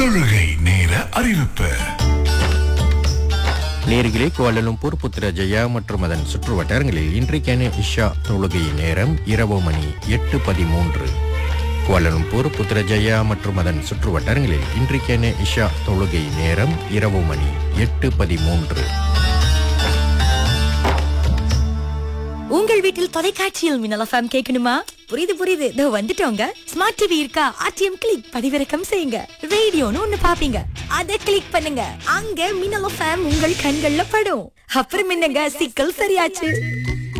தொழுகை நேர அறிவிப்பு நேர்களே கோலலும்பூர் புத்திரஜயா மற்றும் அதன் சுற்று வட்டாரங்களில் இன்றைக்கான இஷா தொழுகை நேரம் இரவு மணி எட்டு பதிமூன்று கோலலும்பூர் புத்திரஜயா மற்றும் அதன் சுற்று வட்டாரங்களில் இன்றைக்கான இஷா தொழுகை நேரம் இரவு மணி எட்டு பதிமூன்று உங்கள் வீட்டில் தொலைக்காட்சியில் மின்னல் எஃப்எம் கேட்கணுமா புரியுது புரியுது இதோ வந்துட்டோங்க ஸ்மார்ட் டிவி இருக்கா ஆர்டிஎம் கிளிக் பதிவிறக்கம் செய்யுங்க ரேடியோன்னு ஒண்ணு பாப்பீங்க அதை கிளிக் பண்ணுங்க அங்க மின்னல் எஃப்எம் உங்கள் கண்கள்ல படும் அப்புறம் என்னங்க சிக்கல் சரியாச்சு